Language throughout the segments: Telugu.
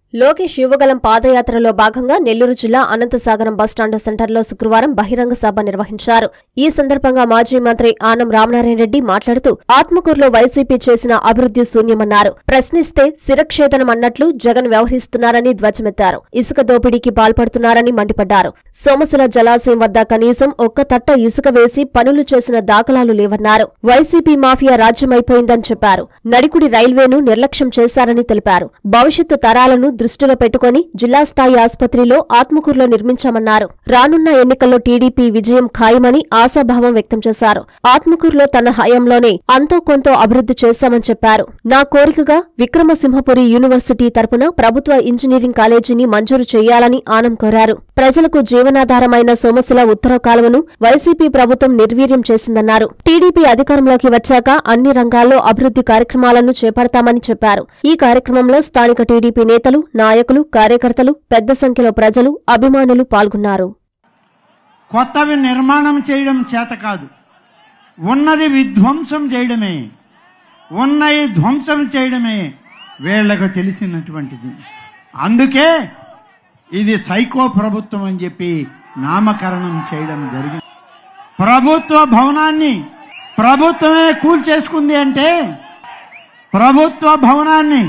లోకేష్ యువగలం పాదయాత్రలో భాగంగా నెల్లూరు జిల్లా అనంతసాగరం బస్టాండ్ సెంటర్లో శుక్రవారం బహిరంగ సభ నిర్వహించారు ఈ సందర్భంగా మాజీ మంత్రి ఆనం రామనారాయణ రెడ్డి మాట్లాడుతూ ఆత్మకూరులో వైసీపీ చేసిన అభివృద్ధి శూన్యమన్నారు ప్రశ్నిస్తే శిరక్షేదనం అన్నట్లు జగన్ వ్యవహరిస్తున్నారని ధ్వజమెత్తారు ఇసుక దోపిడీకి పాల్పడుతున్నారని మండిపడ్డారు సోమశిల జలాశయం వద్ద కనీసం ఒక్క తట్ట ఇసుక వేసి పనులు చేసిన దాఖలాలు లేవన్నారు వైసీపీ మాఫియా రాజ్యమైపోయిందని చెప్పారు నడికుడి రైల్వేను నిర్లక్ష్యం చేశారని తెలిపారు భవిష్యత్తు తరాలను దృష్టిలో పెట్టుకుని జిల్లా స్థాయి ఆసుపత్రిలో ఆత్మకూరులో నిర్మించామన్నారు రానున్న ఎన్నికల్లో టీడీపీ విజయం ఖాయమని ఆశాభావం వ్యక్తం చేశారు ఆత్మకూరులో తన హయాంలోనే అంతో కొంతో అభివృద్ధి చేశామని చెప్పారు నా కోరికగా విక్రమసింహపురి యూనివర్సిటీ తరపున ప్రభుత్వ ఇంజనీరింగ్ కాలేజీని మంజూరు చేయాలని ఆనం కోరారు ప్రజలకు జీవనాధారమైన సోమశిల ఉత్తర కాలువను వైసీపీ ప్రభుత్వం నిర్వీర్యం చేసిందన్నారు టీడీపీ అధికారంలోకి వచ్చాక అన్ని రంగాల్లో అభివృద్ధి కార్యక్రమాలను చేపడతామని చెప్పారు ఈ కార్యక్రమంలో స్థానిక టీడీపీ నేతలు నాయకులు కార్యకర్తలు పెద్ద సంఖ్యలో ప్రజలు అభిమానులు పాల్గొన్నారు కొత్తవి నిర్మాణం చేయడం చేత కాదు ఉన్నది విధ్వంసం చేయడమే ఉన్నవి ధ్వంసం చేయడమే వీళ్లకు తెలిసినటువంటిది అందుకే ఇది సైకో ప్రభుత్వం అని చెప్పి నామకరణం చేయడం జరిగింది ప్రభుత్వ భవనాన్ని ప్రభుత్వమే కూల్చేసుకుంది అంటే ప్రభుత్వ భవనాన్ని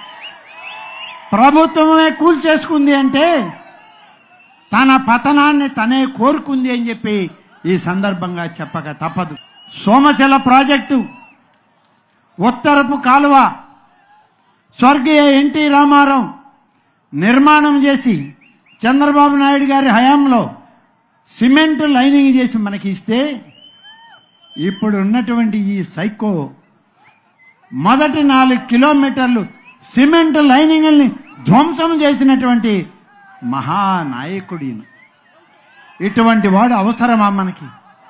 ప్రభుత్వమే కూల్చేసుకుంది అంటే తన పతనాన్ని తనే కోరుకుంది అని చెప్పి ఈ సందర్భంగా చెప్పక తప్పదు సోమశిల ప్రాజెక్టు ఉత్తరపు కాలువ స్వర్గీయ ఎన్టీ రామారావు నిర్మాణం చేసి చంద్రబాబు నాయుడు గారి హయాంలో సిమెంట్ లైనింగ్ చేసి మనకి ఇస్తే ఇప్పుడు ఉన్నటువంటి ఈ సైకో మొదటి నాలుగు కిలోమీటర్లు సిమెంట్ లైనింగ్ని ధ్వంసం చేసినటువంటి మహానాయకుడిను ఇటువంటి వాడు అవసరమా మనకి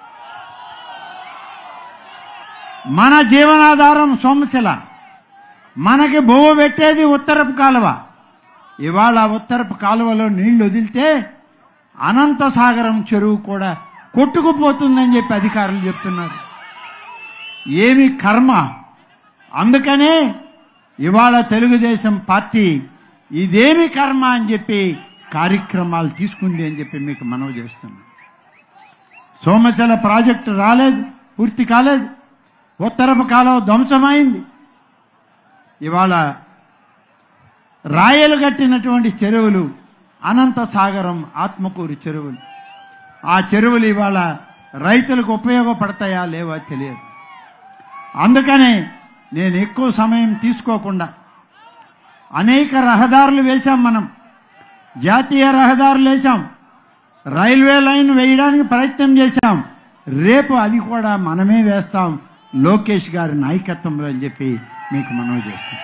మన జీవనాధారం సోమశిల మనకి బొవ్వ పెట్టేది ఉత్తరపు కాలువ ఇవాళ ఉత్తరపు కాలువలో నీళ్లు వదిలితే అనంతసాగరం చెరువు కూడా కొట్టుకుపోతుందని చెప్పి అధికారులు చెప్తున్నారు ఏమి కర్మ అందుకనే ఇవాళ తెలుగుదేశం పార్టీ ఇదేమి కర్మ అని చెప్పి కార్యక్రమాలు తీసుకుంది అని చెప్పి మీకు మనవి చేస్తున్నాం సోమశిల ప్రాజెక్టు రాలేదు పూర్తి కాలేదు ఉత్తరపు కాలువ ధ్వంసమైంది ఇవాళ రాయలు కట్టినటువంటి చెరువులు అనంతసాగరం ఆత్మకూరు చెరువులు ఆ చెరువులు ఇవాళ రైతులకు ఉపయోగపడతాయా లేవా తెలియదు అందుకనే నేను ఎక్కువ సమయం తీసుకోకుండా అనేక రహదారులు వేశాం మనం జాతీయ రహదారులు వేశాం రైల్వే లైన్ వేయడానికి ప్రయత్నం చేశాం రేపు అది కూడా మనమే వేస్తాం లోకేష్ గారి నాయకత్వంలో అని చెప్పి మీకు మనవి చేస్తాం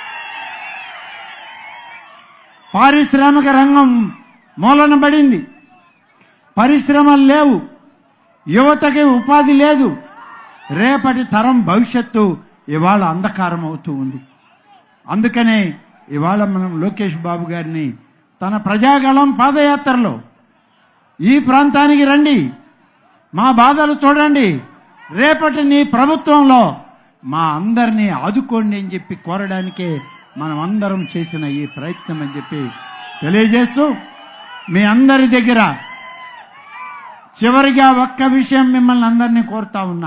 పారిశ్రామిక రంగం మూలన పడింది పరిశ్రమలు లేవు యువతకి ఉపాధి లేదు రేపటి తరం భవిష్యత్తు ఇవాళ అంధకారం అవుతూ ఉంది అందుకనే ఇవాళ మనం లోకేష్ బాబు గారిని తన ప్రజాగళం పాదయాత్రలో ఈ ప్రాంతానికి రండి మా బాధలు చూడండి రేపటి నీ ప్రభుత్వంలో మా అందరినీ ఆదుకోండి అని చెప్పి కోరడానికే మనం అందరం చేసిన ఈ ప్రయత్నం అని చెప్పి తెలియజేస్తూ మీ అందరి దగ్గర చివరిగా ఒక్క విషయం మిమ్మల్ని అందరినీ కోరుతా ఉన్నా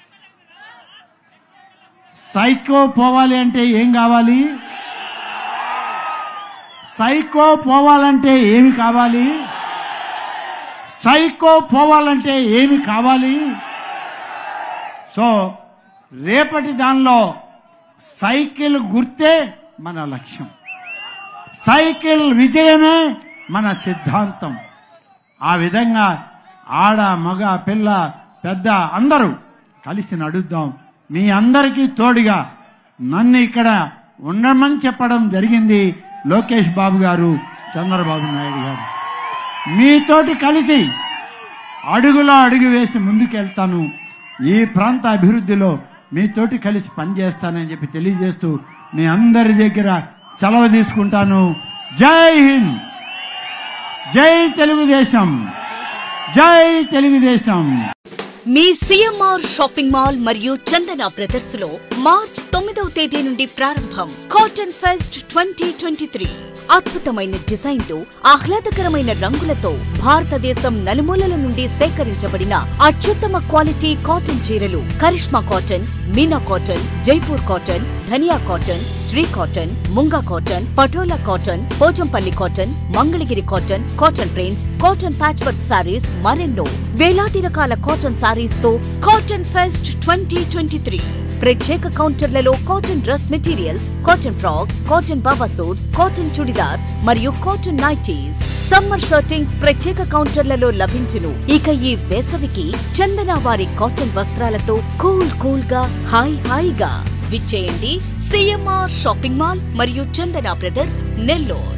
సైకో పోవాలి అంటే ఏం కావాలి సైకో పోవాలంటే ఏమి కావాలి సైకో పోవాలంటే ఏమి కావాలి సో రేపటి దానిలో సైకిల్ గుర్తే మన లక్ష్యం సైకిల్ విజయమే మన సిద్ధాంతం ఆ విధంగా ఆడ మగ పిల్ల పెద్ద అందరూ కలిసి నడుద్దాం మీ అందరికీ తోడుగా నన్ను ఇక్కడ ఉండమని చెప్పడం జరిగింది లోకేష్ బాబు గారు చంద్రబాబు నాయుడు గారు మీతోటి కలిసి అడుగులో అడుగు వేసి ముందుకెళ్తాను ఈ ప్రాంత అభివృద్ధిలో మీతోటి కలిసి పనిచేస్తానని చెప్పి తెలియజేస్తూ మీ అందరి దగ్గర సెలవు తీసుకుంటాను జై హింద్ జై తెలుగుదేశం జై తెలుగుదేశం మీ సిఎంఆర్ షాపింగ్ మాల్ మరియు చందన బ్రదర్స్ లో మార్చ్ తొమ్మిదవ తేదీ నుండి ప్రారంభం cotton fest twenty twenty three అద్భుతమైన డిజైన్లు ఆహ్లాదకరమైన రంగులతో భారతదేశం నలుమూలల నుండి సేకరించబడిన అత్యుత్తమ క్వాలిటీ కాటన్ చీరలు Karishma cotton Meena cotton Jaipur cotton Dhaniya cotton Shri cotton Munga cotton Patola cotton Pochampally cotton Mangalagiri cotton cotton prints cotton patch work sarees మరెన్నో వేలాది రకాల కాటన్ సారీస్ తో cotton fest twenty twenty three ప్రత్యేక కౌంటర్లలో cotton dress materials cotton frocks cotton baba suits cotton churidars మరియు కాటన్ నైటీస్ సమ్మర్ షర్టింగ్స్ ప్రత్యేక కౌంటర్లలో లభించును ఇక ఈ వేసవికి చందన వారి కాటన్ వస్త్రాలతో కూల్ కూల్ గా హాయ్ హాయిగా విచ్చేయండి సిఎంఆర్ షాపింగ్ మాల్ మరియు చందన బ్రదర్స్ నెల్లూరు